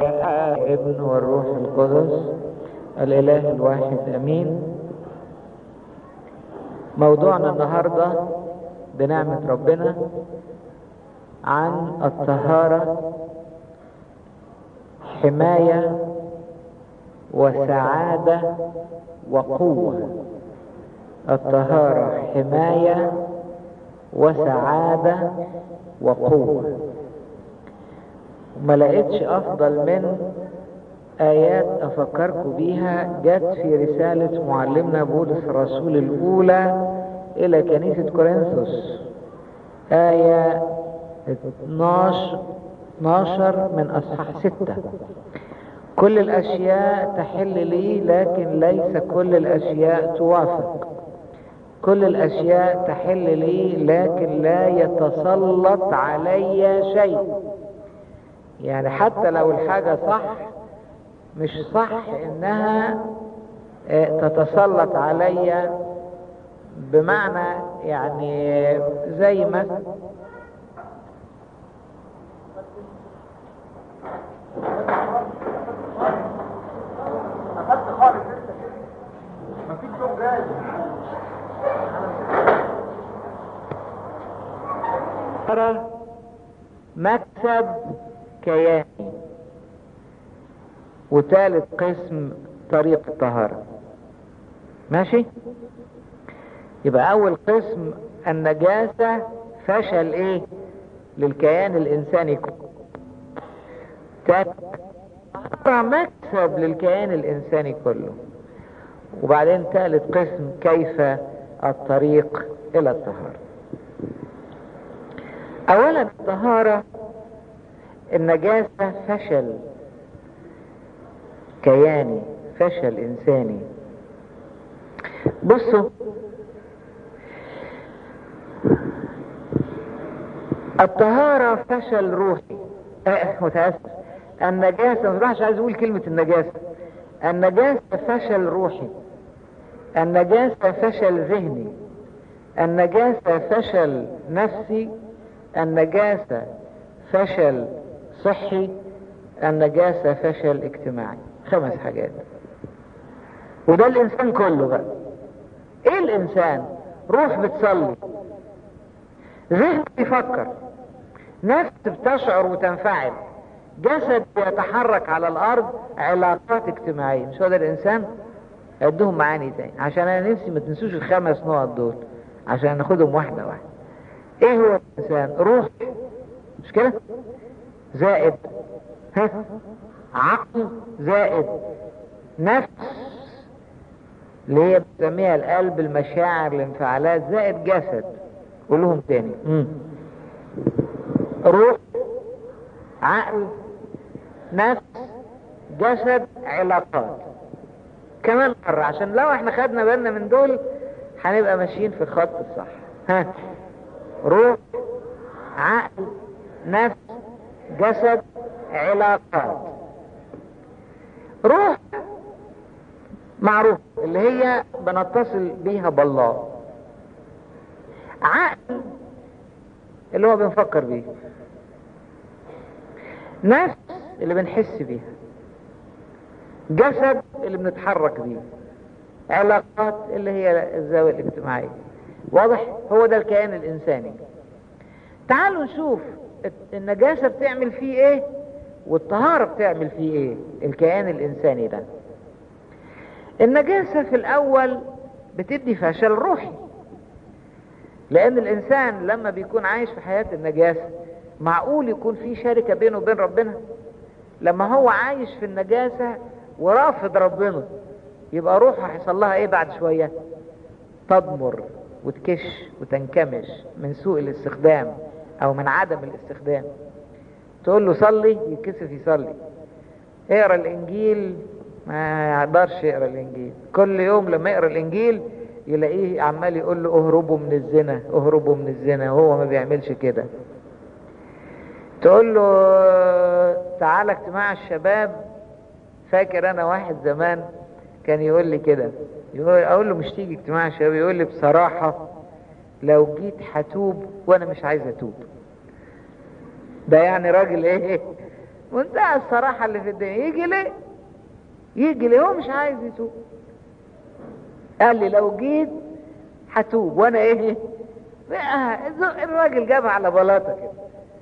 ابن والروح القدس الاله الواحد امين موضوعنا النهارده بنعمه ربنا عن الطهاره حمايه وسعاده وقوه الطهاره حمايه وسعاده وقوه ما لقيتش افضل من ايات افكركم بيها جت في رسالة معلمنا بولس الرسول الاولى الى كنيسة كورنثوس آية 12 12 من اصحاح 6 كل الاشياء تحل لي لكن ليس كل الاشياء توافق كل الاشياء تحل لي لكن لا يتسلط علي شيء يعني حتى لو الحاجة صح مش صح انها تتسلط عليا بمعنى يعني زي ما مكسب كياني وثالث قسم طريق الطهارة ماشي يبقى اول قسم النجاسة فشل ايه للكيان الانساني كله مكسب للكيان الانساني كله وبعدين ثالث قسم كيف الطريق الى الطهارة اولا الطهارة النجاسة فشل كياني فشل انساني بصوا الطهارة فشل روحي اه متأسف النجاسة مش عايز اقول كلمة النجاسة النجاسة فشل روحي النجاسة فشل ذهني النجاسة فشل نفسي النجاسة فشل صحي النجاسة فشل اجتماعي خمس حاجات وده الانسان كله بقى ايه الانسان روح بتصلي ذهن بيفكر نفس بتشعر وتنفعل جسد بيتحرك على الارض علاقات اجتماعية مش هو ده الانسان ادوهم معاني تاني عشان انا نفسي ما تنسوش الخمس نقط دول عشان ناخدهم واحدة واحدة ايه هو الانسان روح مش كده زائد ها عقل زائد نفس اللي هي بتسميها القلب المشاعر الانفعالات زائد جسد قولهم تاني مم. روح عقل نفس جسد علاقات كمان مرة عشان لو احنا خدنا بالنا من دول هنبقى ماشيين في الخط الصح ها روح عقل نفس جسد علاقات روح معروف اللي هي بنتصل بيها بالله عقل اللي هو بنفكر بيه نفس اللي بنحس بيها جسد اللي بنتحرك بيه علاقات اللي هي الزاوية الاجتماعية واضح هو ده الكيان الانساني تعالوا نشوف النجاسة بتعمل فيه ايه والطهارة بتعمل فيه ايه الكيان الانساني ده النجاسة في الاول بتدي فشل روحي لان الانسان لما بيكون عايش في حياة النجاسة معقول يكون في شركة بينه وبين ربنا لما هو عايش في النجاسة ورافض ربنا يبقى روحه هيحصل لها ايه بعد شوية تضمر وتكش وتنكمش من سوء الاستخدام او من عدم الاستخدام تقول له صلي يتكسف يصلي اقرا الانجيل ما يقدرش يقرا الانجيل كل يوم لما يقرا الانجيل يلاقيه عمال يقول له اهربوا من الزنا اهربوا من الزنا وهو ما بيعملش كده تقول له تعالى اجتماع الشباب فاكر انا واحد زمان كان يقول لي كده يقول اقول له مش تيجي اجتماع الشباب يقول لي بصراحة لو جيت هتوب وانا مش عايز اتوب ده يعني راجل ايه منتهى الصراحة اللي في الدنيا يجي ليه يجي ليه هو مش عايز يتوب قال لي لو جيت هتوب وانا ايه الراجل جاب على بلاطة كده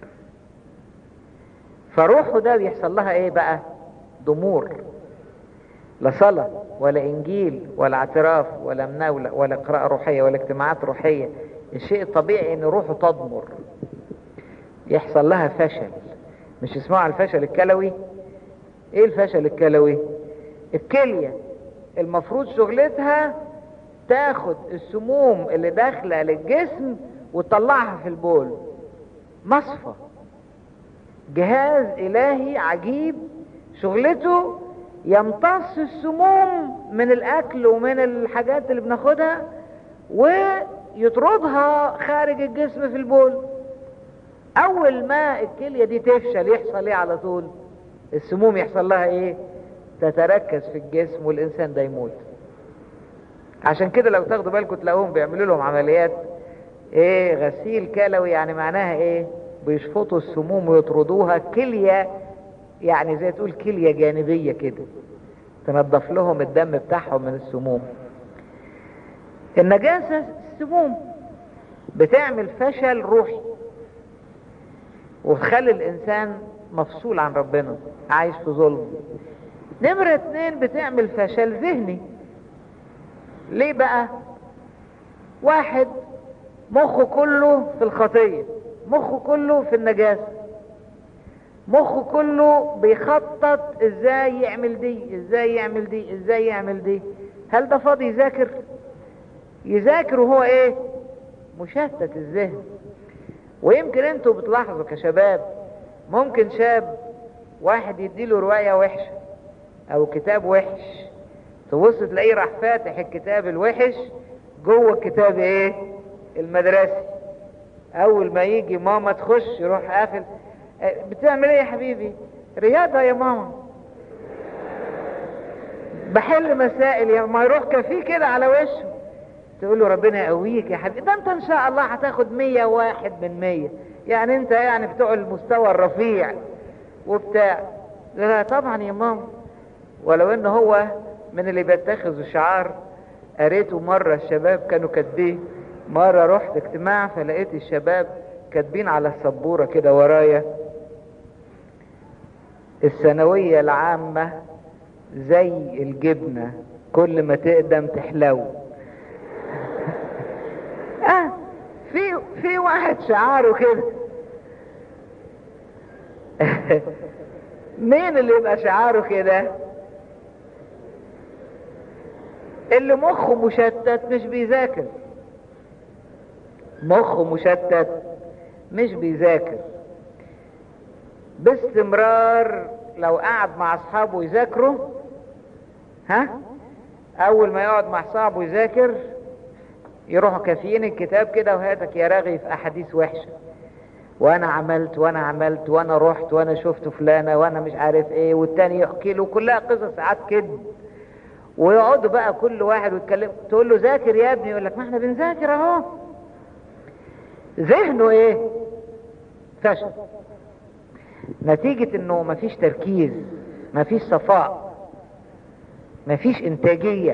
فروحه ده بيحصل لها ايه بقى ضمور لا صلاة ولا انجيل ولا اعتراف ولا مناولة ولا قراءة روحية ولا اجتماعات روحية الشيء الطبيعي ان روحه تضمر يحصل لها فشل مش اسمها الفشل الكلوي ايه الفشل الكلوي الكلية المفروض شغلتها تاخد السموم اللي داخلة للجسم وتطلعها في البول مصفى جهاز الهي عجيب شغلته يمتص السموم من الاكل ومن الحاجات اللي بناخدها ويطردها خارج الجسم في البول اول ما الكلية دي تفشل يحصل ايه على طول السموم يحصل لها ايه تتركز في الجسم والانسان ده يموت عشان كده لو تاخدوا بالكم تلاقوهم بيعملوا لهم عمليات ايه غسيل كلوي يعني معناها ايه بيشفطوا السموم ويطردوها كلية يعني زي تقول كلية جانبية كده تنظف لهم الدم بتاعهم من السموم النجاسة السموم بتعمل فشل روحي وتخلي الانسان مفصول عن ربنا عايش في ظلم نمرة اتنين بتعمل فشل ذهني ليه بقى واحد مخه كله في الخطية مخه كله في النجاسة مخه كله بيخطط ازاي يعمل دي ازاي يعمل دي ازاي يعمل دي هل ده فاضي يذاكر يذاكر وهو ايه مشتت الذهن ويمكن انتوا بتلاحظوا كشباب ممكن شاب واحد يديله رواية وحشة او كتاب وحش تبص تلاقيه راح فاتح الكتاب الوحش جوه الكتاب ايه المدرسي اول ما يجي ماما تخش يروح قافل بتعمل ايه يا حبيبي رياضة يا ماما بحل مسائل يا ما يروح كفيه كده على وشه تقول له ربنا يقويك يا حبيبي ده انت ان شاء الله هتاخد مية واحد من مية يعني انت يعني بتوع المستوى الرفيع وبتاع لا طبعا يا ماما ولو ان هو من اللي بيتخذوا شعار قريته مرة الشباب كانوا كاتبيه مرة رحت اجتماع فلقيت الشباب كاتبين على السبورة كده ورايا الثانوية العامة زي الجبنة كل ما تقدم تحلو اه في في واحد شعاره كده مين اللي يبقى شعاره كده اللي مخه مشتت مش بيذاكر مخه مشتت مش بيذاكر باستمرار لو قعد مع اصحابه يذاكروا ها اول ما يقعد مع صاحبه يذاكر يروحوا كافيين الكتاب كده وهاتك يا راغي في احاديث وحشه وانا عملت وانا عملت وانا رحت وانا شفت فلانه وانا مش عارف ايه والتاني يحكي له كلها قصص ساعات كذب ويقعدوا بقى كل واحد ويتكلم تقول له ذاكر يا ابني يقول لك ما احنا بنذاكر اهو ذهنه ايه فشل نتيجة انه مفيش تركيز مفيش صفاء مفيش انتاجية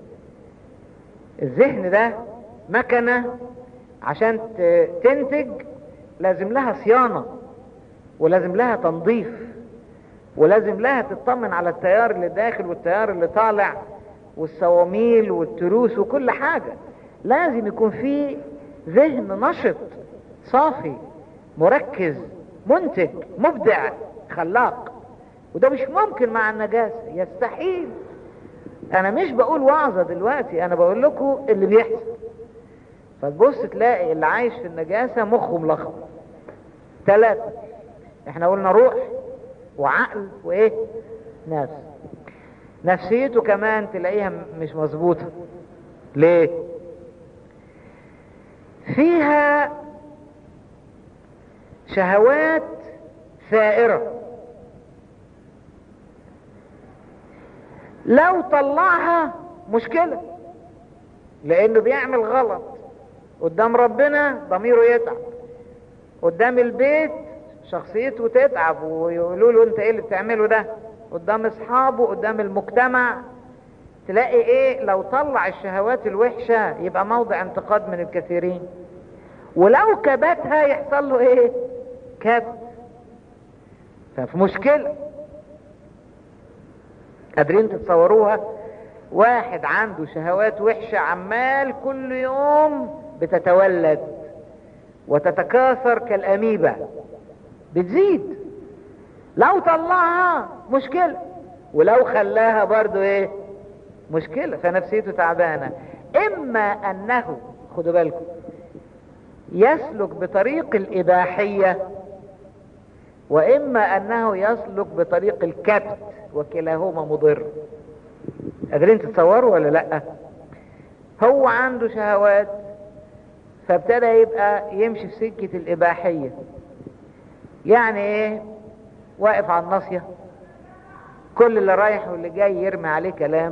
الذهن ده مكنة عشان تنتج لازم لها صيانة ولازم لها تنظيف ولازم لها تطمن على التيار اللي داخل والتيار اللي طالع والصواميل والتروس وكل حاجة لازم يكون في ذهن نشط صافي مركز منتج مبدع خلاق وده مش ممكن مع النجاسة يستحيل انا مش بقول وعظة دلوقتي انا بقول لكم اللي بيحصل فتبص تلاقي اللي عايش في النجاسة مخه ملخبط ثلاثة احنا قلنا روح وعقل وايه نفس نفسيته كمان تلاقيها مش مظبوطة ليه فيها شهوات ثائرة لو طلعها مشكلة لانه بيعمل غلط قدام ربنا ضميره يتعب قدام البيت شخصيته تتعب ويقولوا له انت ايه اللي بتعمله ده قدام اصحابه قدام المجتمع تلاقي ايه لو طلع الشهوات الوحشة يبقى موضع انتقاد من الكثيرين ولو كبتها يحصل له ايه كبت ففي مشكلة قادرين تتصوروها واحد عنده شهوات وحشة عمال كل يوم بتتولد وتتكاثر كالأميبا بتزيد لو طلعها مشكلة ولو خلاها برضو ايه مشكلة فنفسيته تعبانة اما انه خدوا بالكم يسلك بطريق الاباحية واما انه يسلك بطريق الكبت وكلاهما مضر قادرين تتصوروا ولا لا هو عنده شهوات فابتدى يبقى يمشي في سكة الاباحية يعني ايه واقف على الناصية كل اللي رايح واللي جاي يرمي عليه كلام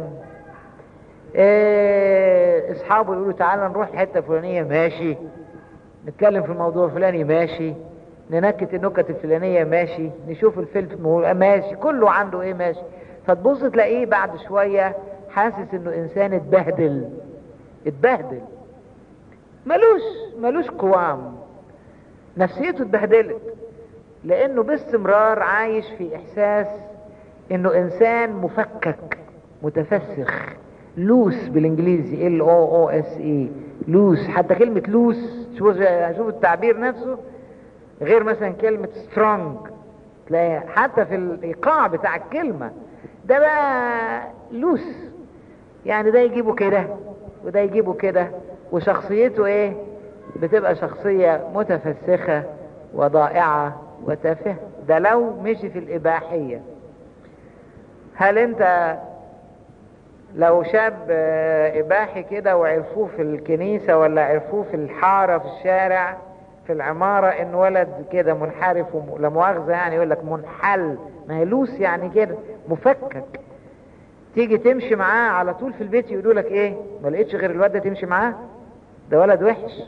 إيه اصحابه يقولوا تعالى نروح الحته الفلانيه ماشي نتكلم في الموضوع الفلاني ماشي ننكت النكت الفلانيه ماشي نشوف الفيلم ماشي كله عنده ايه ماشي فتبص تلاقيه بعد شويه حاسس انه انسان اتبهدل اتبهدل ملوش ملوش قوام نفسيته اتبهدلت لانه باستمرار عايش في احساس انه انسان مفكك متفسخ لوس بالانجليزي ال او او اس اي لوس حتى كلمة لوس شوف شوف التعبير نفسه غير مثلا كلمة سترونج تلاقي حتى في الايقاع بتاع الكلمة ده بقى لوس يعني ده يجيبه كده وده يجيبه كده وشخصيته ايه بتبقى شخصية متفسخة وضائعة وتافهة ده لو مشي في الإباحية هل انت لو شاب إباحي كده وعرفوه في الكنيسة ولا عرفوه في الحارة في الشارع في العمارة إن ولد كده منحرف لا مؤاخذة يعني يقول لك منحل ما هي لوس يعني كده مفكك تيجي تمشي معاه على طول في البيت يقولوا لك ايه ما لقيتش غير الواد ده تمشي معاه ده ولد وحش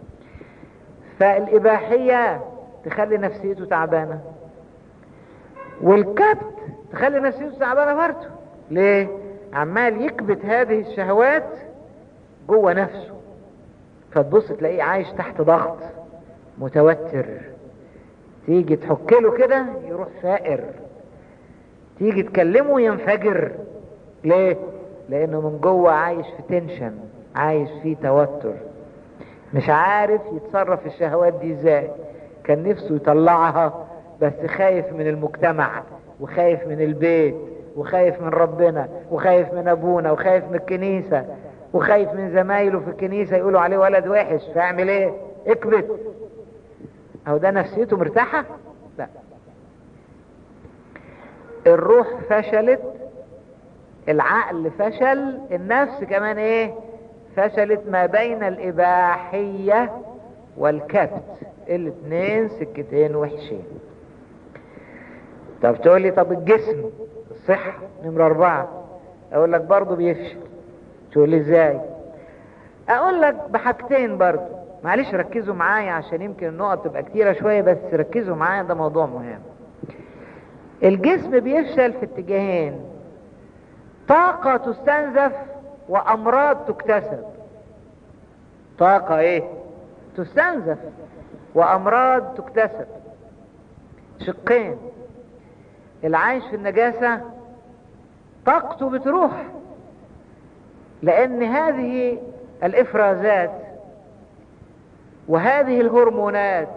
فالإباحية تخلي نفسيته تعبانة والكبت تخلي نفسيته تعبانة برضه ليه عمال يكبت هذه الشهوات جوه نفسه فتبص تلاقيه عايش تحت ضغط متوتر تيجي تحك له كده يروح ثائر تيجي تكلمه ينفجر ليه لانه من جوه عايش في تنشن عايش في توتر مش عارف يتصرف في الشهوات دي ازاي كان نفسه يطلعها بس خايف من المجتمع وخايف من البيت وخايف من ربنا وخايف من ابونا وخايف من الكنيسة وخايف من زمايله في الكنيسة يقولوا عليه ولد وحش فاعمل ايه اكبت او ده نفسيته مرتاحة لا الروح فشلت العقل فشل النفس كمان ايه فشلت ما بين الاباحية والكبت الاتنين سكتين وحشين طب تقول لي طب الجسم الصحة نمرة اربعة اقول لك برضه بيفشل تقول لي ازاي اقول لك بحاجتين برضه معلش ركزوا معايا عشان يمكن النقط تبقى كتيرة شوية بس ركزوا معايا ده موضوع مهم الجسم بيفشل في اتجاهين طاقة تستنزف وامراض تكتسب طاقة ايه تستنزف وامراض تكتسب شقين العايش في النجاسة طاقته بتروح لان هذه الافرازات وهذه الهرمونات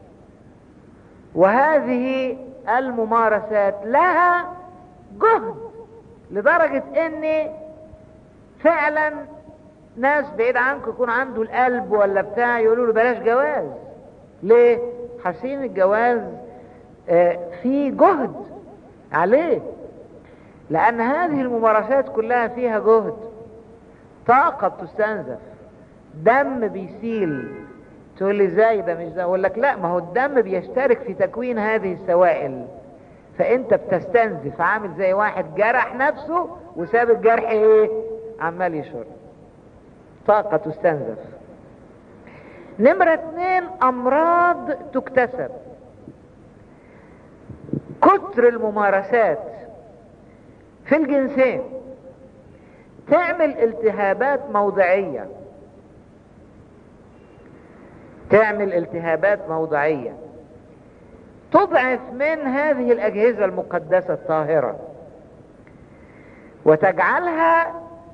وهذه الممارسات لها جهد لدرجة ان فعلا ناس بعيد عنكم يكون عنده القلب ولا بتاع يقولوا له بلاش جواز ليه حاسين الجواز آه في جهد عليه لان هذه الممارسات كلها فيها جهد طاقة بتستنزف دم بيسيل تقول لي ازاي ده مش ده اقول لك لا ما هو الدم بيشترك في تكوين هذه السوائل فانت بتستنزف عامل زي واحد جرح نفسه وساب الجرح ايه عمال يشرب طاقة تستنزف نمرة اتنين امراض تكتسب كتر الممارسات في الجنسين تعمل التهابات موضعية تعمل التهابات موضعية تضعف من هذه الأجهزة المقدسة الطاهرة وتجعلها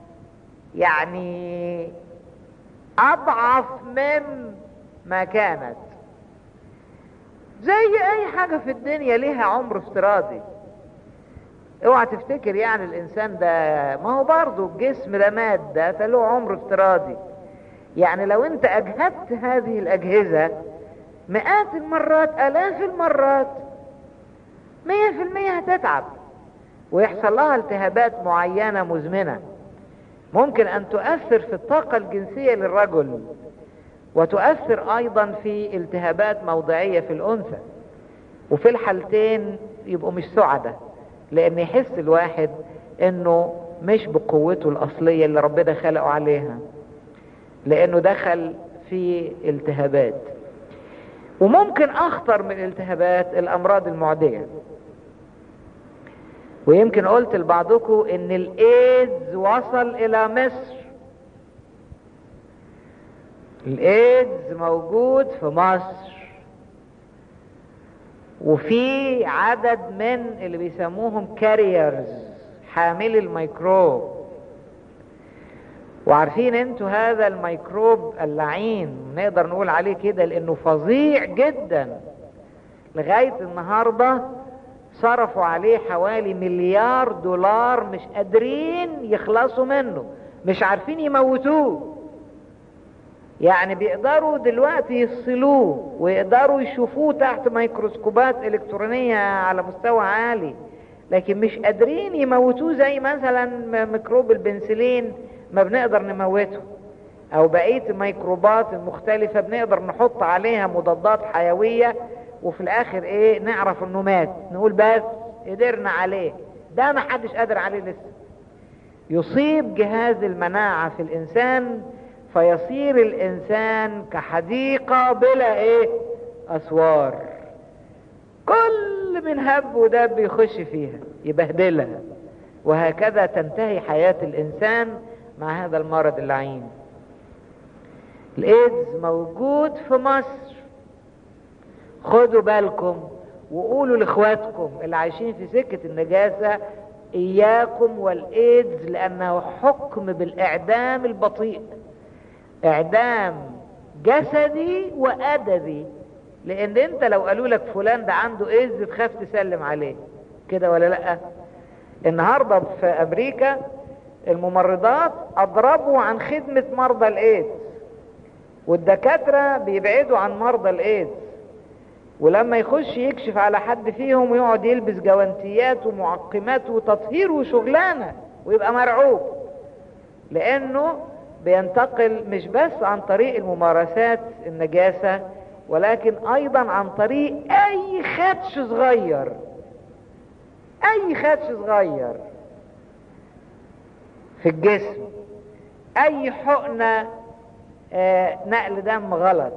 يعني أضعف من ما كانت زي أي حاجة في الدنيا ليها عمر افتراضي اوعى تفتكر يعني الانسان ده ما هو برضه الجسم ده مادة فله عمر افتراضي يعني لو انت اجهدت هذه الاجهزة مئات المرات الاف المرات مية في المية هتتعب ويحصل لها التهابات معينة مزمنة ممكن ان تؤثر في الطاقة الجنسية للرجل وتؤثر ايضا في التهابات موضعية في الانثى وفي الحالتين يبقوا مش سعدة لان يحس الواحد انه مش بقوته الاصلية اللي ربنا خلقه عليها لانه دخل في التهابات وممكن اخطر من الالتهابات الامراض المعدية ويمكن قلت لبعضكم ان الايدز وصل الى مصر الايدز موجود في مصر وفي عدد من اللي بيسموهم كاريرز حاملي الميكروب وعارفين انتوا هذا الميكروب اللعين نقدر نقول عليه كده لانه فظيع جدا لغاية النهاردة صرفوا عليه حوالي مليار دولار مش قادرين يخلصوا منه مش عارفين يموتوه يعني بيقدروا دلوقتي يفصلوه ويقدروا يشوفوه تحت ميكروسكوبات الكترونية على مستوى عالي لكن مش قادرين يموتوه زي مثلا ميكروب البنسلين ما بنقدر نموته او بقية الميكروبات المختلفة بنقدر نحط عليها مضادات حيوية وفي الاخر ايه نعرف انه مات نقول بس قدرنا عليه ده ما حدش قادر عليه لسه يصيب جهاز المناعة في الانسان فيصير الانسان كحديقة بلا ايه اسوار كل من هب ودب يخش فيها يبهدلها وهكذا تنتهي حياة الانسان مع هذا المرض اللعين الايدز موجود في مصر خدوا بالكم وقولوا لاخواتكم اللي عايشين في سكة النجاسة اياكم والايدز لانه حكم بالاعدام البطيء اعدام جسدي وادبي لان انت لو قالوا لك فلان ده عنده ايدز تخاف تسلم عليه كده ولا لا النهارده في امريكا الممرضات اضربوا عن خدمة مرضى الايدز والدكاترة بيبعدوا عن مرضى الايدز ولما يخش يكشف على حد فيهم ويقعد يلبس جوانتيات ومعقمات وتطهير وشغلانة ويبقى مرعوب لانه بينتقل مش بس عن طريق الممارسات النجاسة ولكن ايضا عن طريق اي خدش صغير اي خدش صغير في الجسم اي حقنة آه نقل دم غلط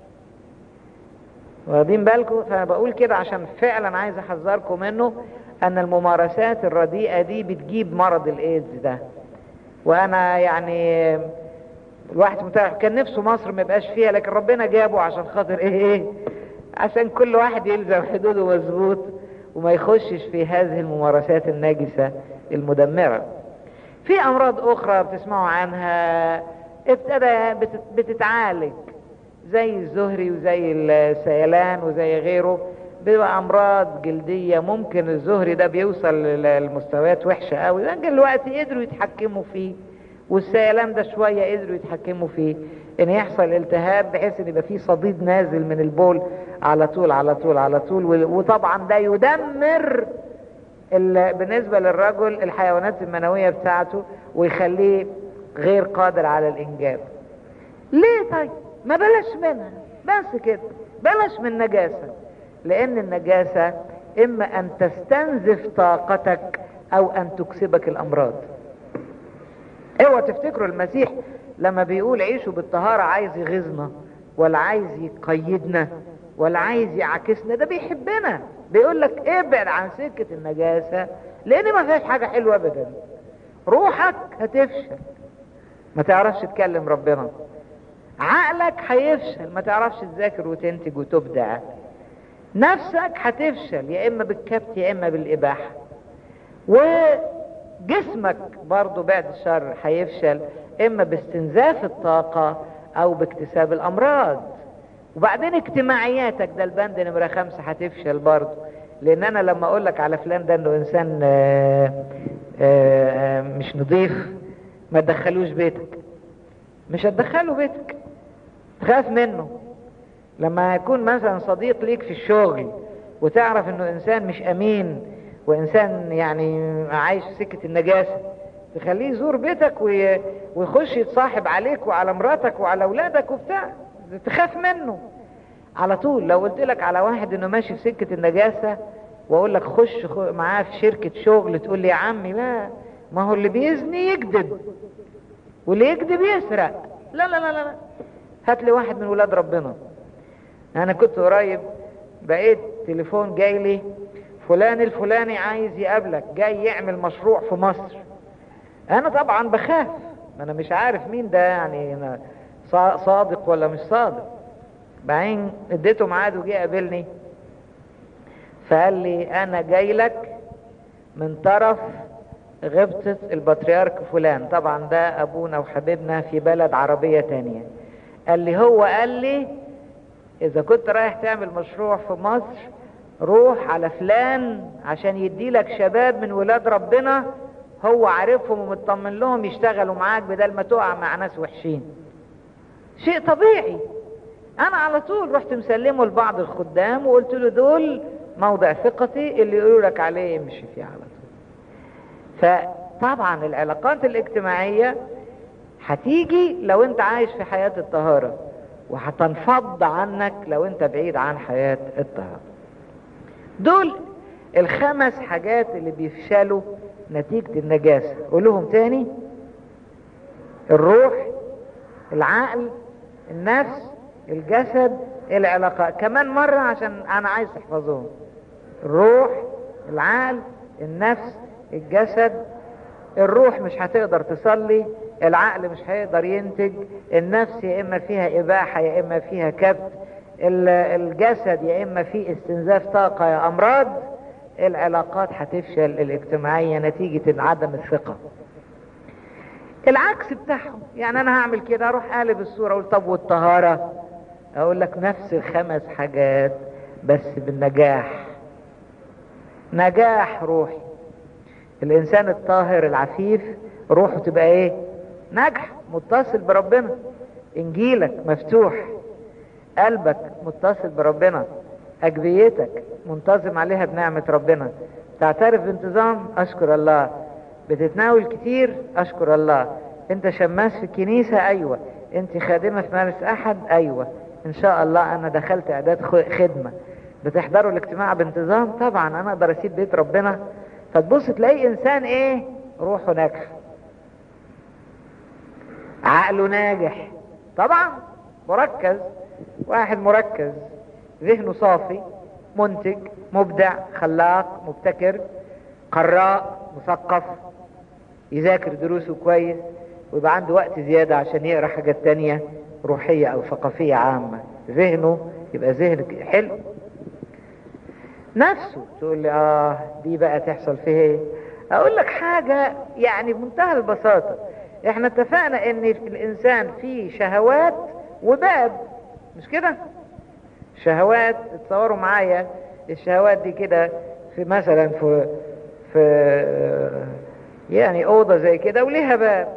واخدين بالكم فانا بقول كده عشان فعلا عايز احذركم منه ان الممارسات الرديئة دي بتجيب مرض الايدز ده وانا يعني الواحد متابع كان نفسه مصر ما يبقاش فيها لكن ربنا جابه عشان خاطر ايه ايه عشان كل واحد يلزم حدوده مظبوط وما يخشش في هذه الممارسات الناجسة المدمرة في امراض اخرى بتسمعوا عنها ابتدى بتتعالج زي الزهري وزي السيلان وزي غيره بيبقى امراض جلدية ممكن الزهري ده بيوصل للمستويات وحشة قوي لكن دلوقتي قدروا يتحكموا فيه والسيلان ده شوية قدروا يتحكموا فيه ان يحصل التهاب بحيث ان يبقى فيه صديد نازل من البول على طول على طول على طول وطبعا ده يدمر بالنسبة للرجل الحيوانات المنوية بتاعته ويخليه غير قادر على الانجاب ليه طيب ما بلاش منها بس كده بلاش من نجاسة لان النجاسة اما ان تستنزف طاقتك او ان تكسبك الامراض اوعى تفتكروا المسيح لما بيقول عيشوا بالطهارة عايز يغيظنا ولا عايز يقيدنا ولا عايز يعاكسنا ده بيحبنا بيقول لك ابعد عن سكة النجاسة لان ما فيهاش حاجة حلوة ابدا روحك هتفشل ما تعرفش تكلم ربنا عقلك هيفشل ما تعرفش تذاكر وتنتج وتبدع نفسك هتفشل يا اما بالكبت يا اما بالاباحة وجسمك برضو بعد الشر هيفشل اما باستنزاف الطاقة او باكتساب الامراض وبعدين اجتماعياتك ده البند نمرة خمسة هتفشل برضو لان انا لما اقول لك على فلان ده انه انسان آآ آآ مش نظيف ما تدخلوش بيتك مش هتدخله بيتك تخاف منه لما يكون مثلا صديق ليك في الشغل وتعرف انه انسان مش امين وانسان يعني عايش في سكة النجاسة تخليه يزور بيتك وي... ويخش يتصاحب عليك وعلى مراتك وعلى اولادك وبتاع تخاف منه على طول لو قلت لك على واحد انه ماشي في سكة النجاسة واقول لك خش معاه في شركة شغل تقول لي يا عمي لا ما هو اللي بيزني يكذب واللي يكذب يسرق لا لا لا لا هات لي واحد من ولاد ربنا انا كنت قريب بقيت تليفون جاي لي فلان الفلاني عايز يقابلك جاي يعمل مشروع في مصر انا طبعا بخاف ما انا مش عارف مين ده يعني أنا صادق ولا مش صادق بعدين اديته ميعاد وجه قابلني فقال لي انا جاي لك من طرف غبطة البطريرك فلان طبعا ده ابونا وحبيبنا في بلد عربية تانية قال لي هو قال لي اذا كنت رايح تعمل مشروع في مصر روح على فلان عشان يدي لك شباب من ولاد ربنا هو عارفهم ومطمن لهم يشتغلوا معاك بدل ما تقع مع ناس وحشين شيء طبيعي انا على طول رحت مسلمه لبعض الخدام وقلت له دول موضع ثقتي اللي يقولوا لك عليه امشي فيه على طول فطبعا العلاقات الاجتماعية هتيجي لو انت عايش في حياة الطهارة وهتنفض عنك لو انت بعيد عن حياة الطهارة دول الخمس حاجات اللي بيفشلوا نتيجة النجاسة قولهم تاني الروح العقل النفس الجسد العلاقات كمان مرة عشان انا عايز تحفظوهم الروح العقل النفس الجسد الروح مش هتقدر تصلي العقل مش هيقدر ينتج النفس يا اما فيها اباحة يا اما فيها كبت الجسد يا اما فيه استنزاف طاقة يا امراض العلاقات هتفشل الاجتماعية نتيجة عدم الثقة العكس بتاعهم يعني انا هعمل كده اروح قالب الصورة اقول طب والطهارة اقول لك نفس الخمس حاجات بس بالنجاح نجاح روحي الانسان الطاهر العفيف روحه تبقى ايه نجح متصل بربنا انجيلك مفتوح قلبك متصل بربنا اجبيتك منتظم عليها بنعمة ربنا تعترف بانتظام اشكر الله بتتناول كتير اشكر الله انت شماس في الكنيسة ايوة انت خادمة في مارس احد ايوة ان شاء الله انا دخلت اعداد خدمة بتحضروا الاجتماع بانتظام طبعا انا اقدر اسيب بيت ربنا فتبص تلاقي انسان ايه روحه ناجح عقله ناجح طبعا مركز واحد مركز ذهنه صافي منتج مبدع خلاق مبتكر قراء مثقف يذاكر دروسه كويس ويبقى عنده وقت زيادة عشان يقرأ حاجات تانية روحية او ثقافية عامة ذهنه يبقى ذهن حلو نفسه تقول لي اه دي بقى تحصل فيه ايه اقول لك حاجة يعني بمنتهى البساطة احنا اتفقنا ان الانسان فيه شهوات وباب مش كده شهوات اتصوروا معايا الشهوات دي كده في مثلا في في يعني اوضه زي كده وليها باب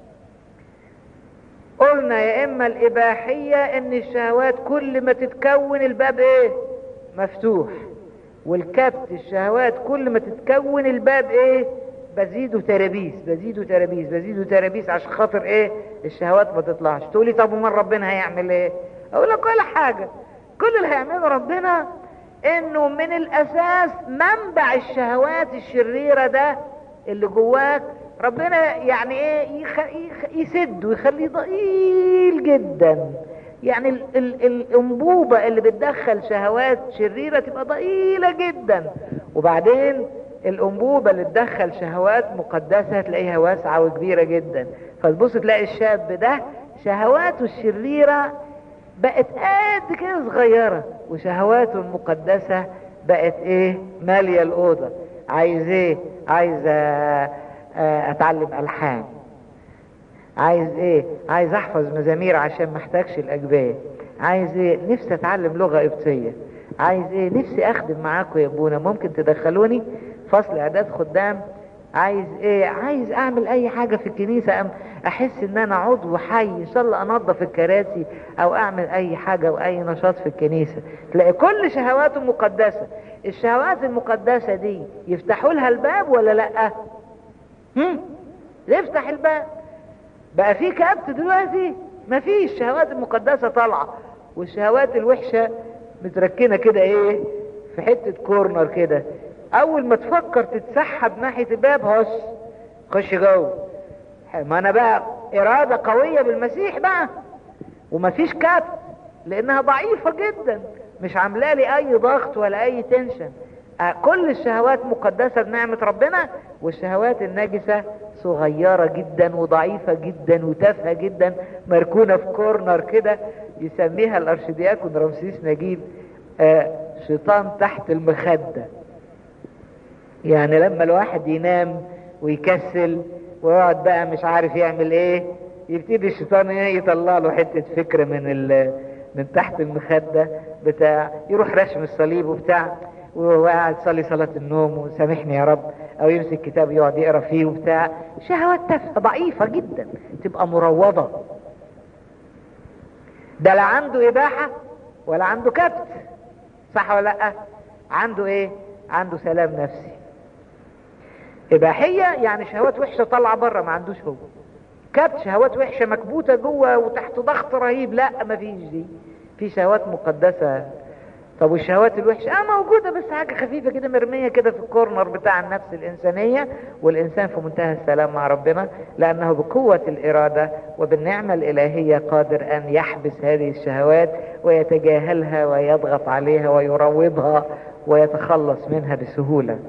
قلنا يا اما الاباحيه ان الشهوات كل ما تتكون الباب ايه مفتوح والكبت الشهوات كل ما تتكون الباب ايه بزيده ترابيس بزيده ترابيس بزيده ترابيس عشان خاطر ايه الشهوات ما تطلعش تقولي طب ومن ربنا هيعمل ايه اقول لك ولا حاجه كل اللي هيعمله ربنا انه من الاساس منبع الشهوات الشريره ده اللي جواك ربنا يعني ايه يخ... يخ... يسد ويخليه ضئيل جدا يعني ال ال الانبوبة اللي بتدخل شهوات شريرة تبقى ضئيلة جدا وبعدين الانبوبة اللي تدخل شهوات مقدسة تلاقيها واسعة وكبيرة جدا فتبص تلاقي الشاب ده شهواته الشريرة بقت قد كده صغيرة وشهواته المقدسة بقت ايه مالية الأوضة عايز ايه عايز اتعلم ألحان عايز ايه عايز احفظ مزامير عشان محتاجش الاجبيه عايز ايه نفسي اتعلم لغة قبطية عايز ايه نفسي اخدم معاكم يا ابونا ممكن تدخلوني فصل اعداد خدام عايز ايه عايز اعمل اي حاجة في الكنيسة أم احس ان انا عضو حي ان شاء الله انظف الكراسي او اعمل اي حاجة او اي نشاط في الكنيسة تلاقي كل شهواته مقدسة الشهوات المقدسة دي يفتحوا لها الباب ولا لا هم يفتح الباب بقى في كبت دلوقتي مفيش الشهوات المقدسة طالعة والشهوات الوحشة متركنة كده ايه في حتة كورنر كده اول ما تفكر تتسحب ناحية الباب هص خش جوه ما انا بقى ارادة قوية بالمسيح بقى ومفيش كبت لانها ضعيفة جدا مش عامله لي اي ضغط ولا اي تنشن كل الشهوات مقدسة بنعمة ربنا والشهوات النجسة صغيرة جدا وضعيفة جدا وتافهة جدا مركونة في كورنر كده يسميها الارشدياكون رمسيس نجيب آه شيطان تحت المخدة يعني لما الواحد ينام ويكسل ويقعد بقى مش عارف يعمل ايه يبتدي الشيطان يطلع له حتة فكرة من من تحت المخدة بتاع يروح رسم الصليب وبتاع وقاعد يصلي صلاة النوم وسامحني يا رب او يمسك كتاب يقعد يقرا فيه وبتاع شهوات تافهة ضعيفة جدا تبقى مروضة ده لا عنده اباحة ولا عنده كبت صح ولا لا عنده ايه عنده سلام نفسي اباحية يعني شهوات وحشة طالعة بره ما عندوش هو كبت شهوات وحشة مكبوتة جوه وتحت ضغط رهيب لا ما فيش دي في شهوات مقدسة طب والشهوات الوحشة اه موجودة بس حاجة خفيفة كده مرمية كده في الكورنر بتاع النفس الإنسانية والإنسان في منتهى السلام مع ربنا لأنه بقوة الإرادة وبالنعمة الإلهية قادر أن يحبس هذه الشهوات ويتجاهلها ويضغط عليها ويروضها ويتخلص منها بسهولة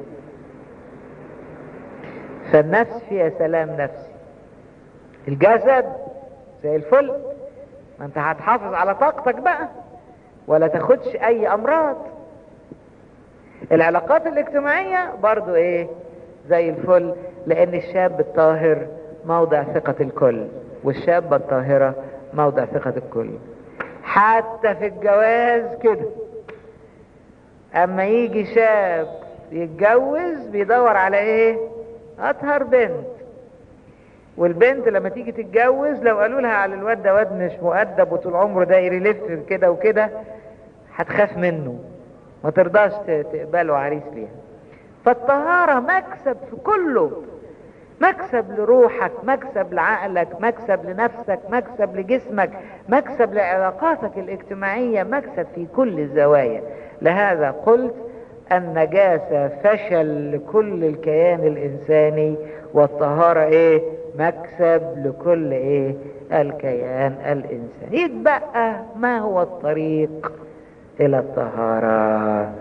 فالنفس فيها سلام نفسي الجسد زي الفل ما انت هتحافظ على طاقتك بقى ولا تاخدش اي امراض العلاقات الاجتماعية برضو ايه زي الفل لان الشاب الطاهر موضع ثقة الكل والشابة الطاهرة موضع ثقة الكل حتى في الجواز كده اما يجي شاب يتجوز بيدور على ايه اطهر بنت والبنت لما تيجي تتجوز لو قالوا لها على الواد ده واد مش مؤدب وطول عمره داير يلف كده وكده هتخاف منه ما ترضاش تقبله عريس ليها فالطهارة مكسب في كله مكسب لروحك مكسب لعقلك مكسب لنفسك مكسب لجسمك مكسب لعلاقاتك الاجتماعية مكسب في كل الزوايا لهذا قلت النجاسة فشل لكل الكيان الإنساني والطهارة إيه مكسب لكل إيه الكيان الإنساني يتبقى ما هو الطريق إلى الطهارة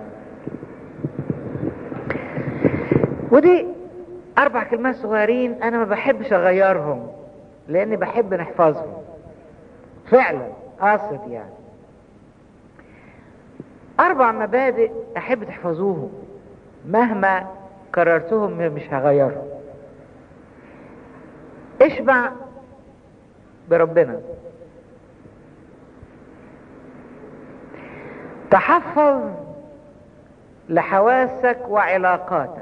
ودي أربع كلمات صغيرين أنا ما بحبش أغيرهم لأني بحب نحفظهم فعلا قاصد يعني أربع مبادئ أحب تحفظوهم مهما كررتهم مش هغيرهم اشبع بربنا تحفظ لحواسك وعلاقاتك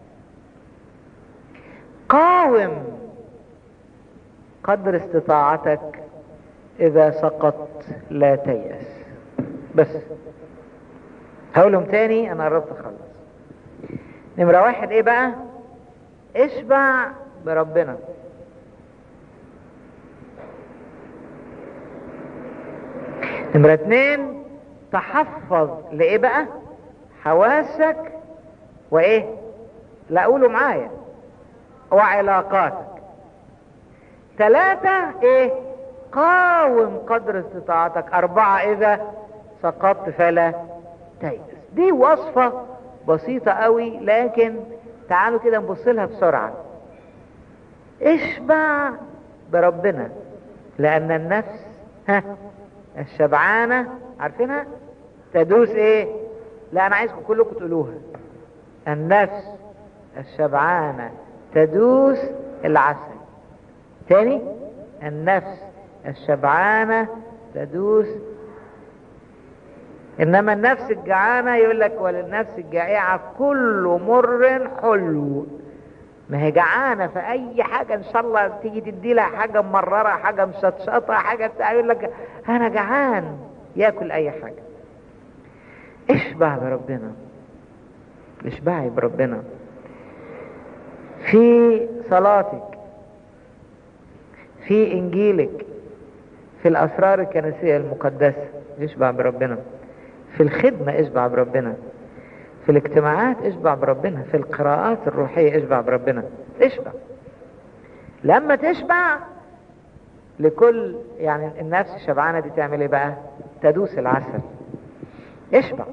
قاوم قدر استطاعتك اذا سقطت لا تيأس بس هقولهم تاني انا قربت اخلص نمرة واحد ايه بقى اشبع بربنا نمرة اتنين تحفظ لايه بقى حواسك وايه لا قولوا معايا وعلاقاتك ثلاثة ايه قاوم قدر استطاعتك أربعة إذا سقطت فلا تيأس دي وصفة بسيطة قوي لكن تعالوا كده نبص لها بسرعة اشبع بربنا لأن النفس ها الشبعانة عارفينها تدوس ايه لا انا عايزكم كلكم تقولوها النفس الشبعانة تدوس العسل تاني النفس الشبعانة تدوس انما النفس الجعانة يقول لك وللنفس الجائعة كل مر حلو ما هي جعانة في أي حاجة إن شاء الله تيجي تدي لها حاجة مررة حاجة مشطشطة حاجة بتاع يقول لك أنا جعان ياكل أي حاجة اشبع بربنا اشبعي بربنا في صلاتك في إنجيلك في الأسرار الكنسية المقدسة اشبع بربنا في الخدمة اشبع بربنا في الاجتماعات اشبع بربنا في القراءات الروحية اشبع بربنا اشبع لما تشبع لكل يعني النفس الشبعانة دي تعمل ايه بقى تدوس العسل اشبع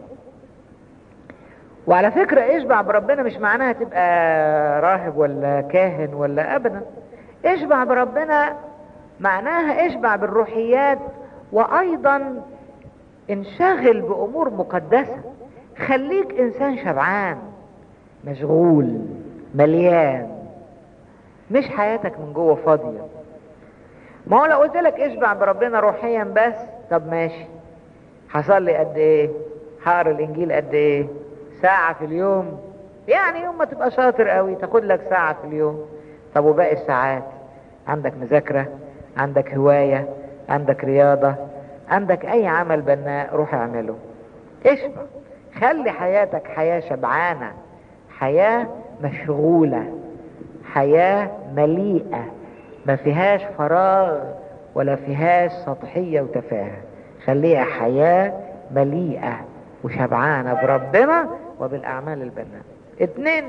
وعلى فكرة اشبع بربنا مش معناها تبقى راهب ولا كاهن ولا ابدا اشبع بربنا معناها اشبع بالروحيات وايضا انشغل بامور مقدسه خليك انسان شبعان مشغول مليان مش حياتك من جوه فاضية ما هو لو قلت لك اشبع بربنا روحيا بس طب ماشي حصل لي قد ايه هقرا الانجيل قد ايه ساعة في اليوم يعني يوم ما تبقى شاطر قوي تاخد لك ساعة في اليوم طب وباقي الساعات عندك مذاكرة عندك هواية عندك رياضة عندك اي عمل بناء روح اعمله اشبع خلي حياتك حياة شبعانة حياة مشغولة حياة مليئة ما فيهاش فراغ ولا فيهاش سطحية وتفاهة خليها حياة مليئة وشبعانة بربنا وبالأعمال البناء اتنين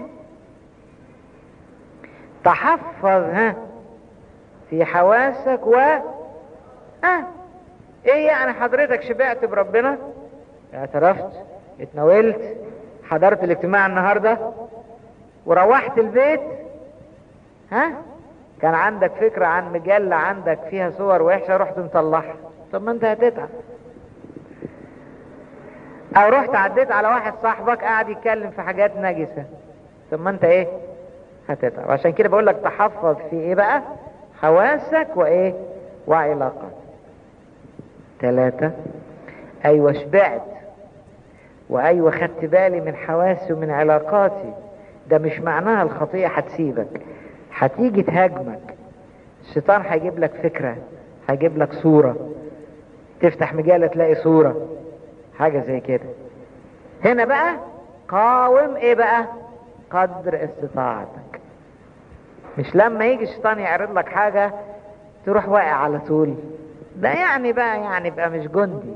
تحفظ ها في حواسك و اه ايه يعني حضرتك شبعت بربنا اعترفت اتناولت حضرت الاجتماع النهاردة وروحت البيت ها كان عندك فكرة عن مجلة عندك فيها صور وحشة رحت مطلعها طب ما انت هتتعب او رحت عديت على واحد صاحبك قاعد يتكلم في حاجات نجسة طب ما انت ايه هتتعب عشان كده بقول لك تحفظ في ايه بقى حواسك وايه وعلاقات ثلاثة ايوه شبعت وايوه خدت بالي من حواسي ومن علاقاتي ده مش معناها الخطيئة هتسيبك هتيجي تهاجمك الشيطان هيجيب لك فكرة هيجيب لك صورة تفتح مجالة تلاقي صورة حاجة زي كده هنا بقى قاوم ايه بقى قدر استطاعتك مش لما يجي الشيطان يعرض لك حاجة تروح واقع على طول ده يعني بقى يعني بقى مش جندي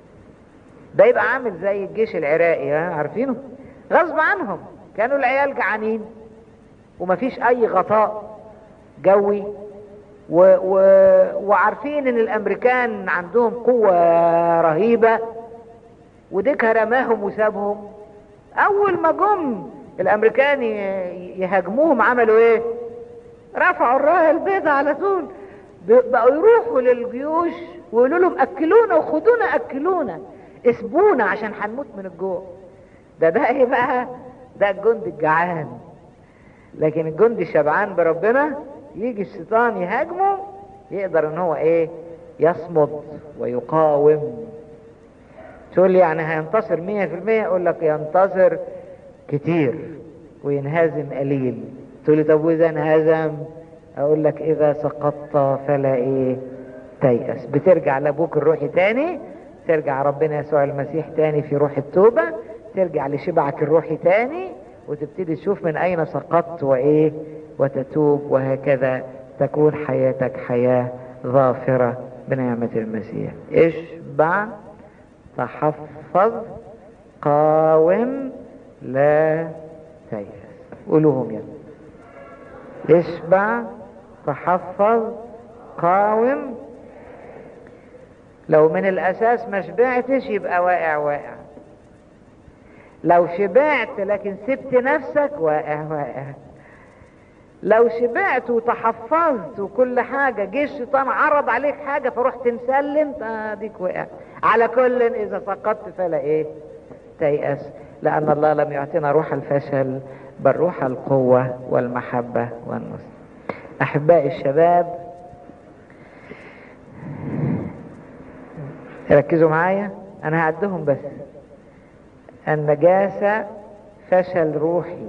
ده يبقى عامل زي الجيش العراقي ها عارفينه غصب عنهم كانوا العيال جعانين ومفيش اي غطاء جوي و و وعارفين ان الامريكان عندهم قوة رهيبة وديك رماهم وسابهم اول ما جم الامريكان يهاجموهم عملوا ايه رفعوا الراية البيضاء على طول بقوا يروحوا للجيوش ويقولوا لهم اكلونا وخدونا اكلونا اسبونا عشان هنموت من الجوع ده ده ايه بقى ده الجند الجعان لكن الجند الشبعان بربنا يجي الشيطان يهاجمه يقدر ان هو ايه يصمد ويقاوم تقول لي يعني هينتصر مية في المية اقول لك ينتصر كتير وينهزم قليل تقول لي طب واذا انهزم اقول لك اذا سقطت فلا ايه تيأس بترجع لابوك الروحي تاني ترجع ربنا يسوع المسيح تاني في روح التوبة ترجع لشبعك الروحي تاني وتبتدي تشوف من اين سقطت وايه وتتوب وهكذا تكون حياتك حياة ظافرة بنعمة المسيح اشبع تحفظ قاوم لا تيأس قولوهم يلا اشبع تحفظ قاوم لو من الاساس ما شبعتش يبقى واقع واقع لو شبعت لكن سبت نفسك واقع واقع لو شبعت وتحفظت وكل حاجة جه الشيطان عرض عليك حاجة فرحت مسلم اديك وقع على كل اذا سقطت فلا ايه تيأس لان الله لم يعطينا روح الفشل بل روح القوة والمحبة والنصر احبائي الشباب ركزوا معايا انا هعدهم بس النجاسة فشل روحي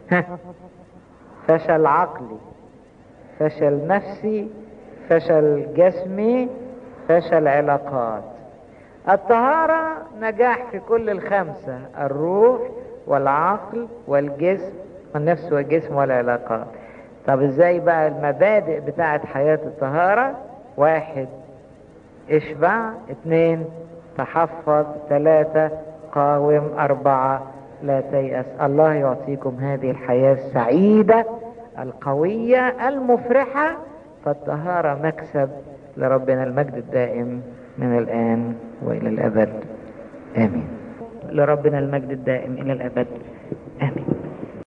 فشل عقلي فشل نفسي فشل جسمي فشل علاقات الطهارة نجاح في كل الخمسة الروح والعقل والجسم والنفس والجسم والعلاقات طب ازاي بقى المبادئ بتاعت حياة الطهارة واحد اشبع اتنين تحفظ ثلاثة قاوم أربعة لا تيأس الله يعطيكم هذه الحياة السعيدة القوية المفرحة فالطهارة مكسب لربنا المجد الدائم من الآن وإلى الأبد آمين لربنا المجد الدائم إلى الأبد